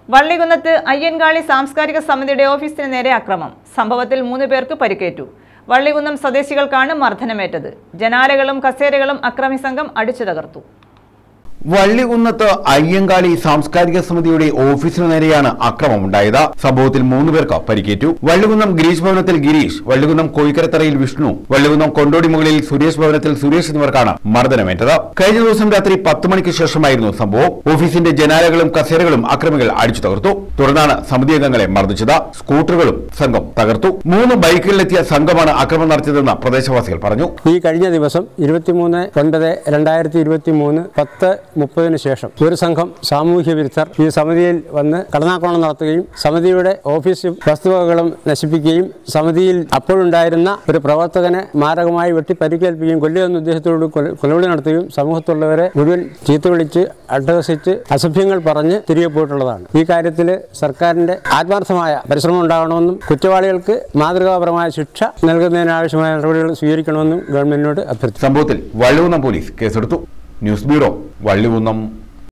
വള്ളികുന്നത്ത് അയ്യൻകാളി സാംസ്കാരിക സമിതിയുടെ ഓഫീസിന് നേരെ അക്രമം സംഭവത്തിൽ മൂന്ന് പേർക്ക് പരിക്കേറ്റു വള്ളികുന്നം സ്വദേശികൾക്കാണ് മർദ്ദനമേറ്റത് ജനാലകളും കസേരകളും അക്രമി സംഘം അടിച്ചു തകർത്തു വള്ളികുന്നത്ത് അയ്യങ്കാളി സാംസ്കാരിക സമിതിയുടെ ഓഫീസിനു നേരെയാണ് അക്രമമുണ്ടായത് സംഭവത്തിൽ മൂന്ന് പേർക്ക് പരിക്കേറ്റു വള്ളികുന്നം ഗിരീഷ് ഭവനത്തിൽ ഗിരീഷ് വള്ളികുന്നം കോയിക്കരത്തറയിൽ വിഷ്ണു വള്ളികുന്നം കൊണ്ടോടി മുകളിൽ സുരേഷ് ഭവനത്തിൽ സുരേഷ് എന്നിവർക്കാണ് മർദ്ദനമേറ്റത് കഴിഞ്ഞ ദിവസം രാത്രി പത്ത് മണിക്ക് ശേഷമായിരുന്നു സംഭവം ഓഫീസിന്റെ ജനാലകളും കസേരകളും അക്രമികൾ അടിച്ചു തകർത്തു തുടർന്നാണ് സമിതി അംഗങ്ങളെ മർദ്ദിച്ചത് സ്കൂട്ടറുകളും സംഘം തകർത്തു മൂന്ന് ബൈക്കുകളിലെത്തിയ സംഘമാണ് അക്രമം നടത്തിയതെന്ന് പ്രദേശവാസികൾ പറഞ്ഞു ഈ കഴിഞ്ഞ ദിവസം ഇരുപത്തിമൂന്ന് ഒൻപത് രണ്ടായിരത്തി ഇരുപത്തി മൂന്ന് പത്ത് മുപ്പതിന് ശേഷം ഒരു സംഘം സാമൂഹ്യ വിരുദ്ധർ ഈ സമിതിയിൽ വന്ന് കടന്നാക്രമണം നടത്തുകയും സമിതിയുടെ ഓഫീസും വസ്തുവകകളും നശിപ്പിക്കുകയും സമിതിയിൽ അപ്പോഴുണ്ടായിരുന്ന ഒരു പ്രവർത്തകനെ മാരകമായി വെട്ടി പരിക്കേൽപ്പിക്കുകയും കൊല്ലുക എന്ന ഉദ്ദേശത്തോട് കൊല- കൊലവിളി നടത്തുകയും സമൂഹത്തുള്ളവരെ മുഴുവൻ ചീത്ത വിളിച്ച് അട്ടഹസിച്ച് അസഭ്യങ്ങൾ പറഞ്ഞ് തിരികെ പോയിട്ടുള്ളതാണ് ഈ കാര്യത്തിൽ സർക്കാരിന്റെ ആത്മാർത്ഥമായ പരിശ്രമം ഉണ്ടാകണമെന്നും കുറ്റവാളികൾക്ക് മാതൃകാപരമായ ശിക്ഷ നൽകുന്നതിനാവശ്യമായ നടപടികൾ സ്വീകരിക്കണമെന്നും ഗവൺമെന്റിനോട് അഭ്യർത്ഥിച്ചു സംഭവത്തിൽ വള്ളികുന്നം പോലീസ് കേസെടുത്തു ന്യൂസ് ബ്യൂറോ വള്ളികുന്നം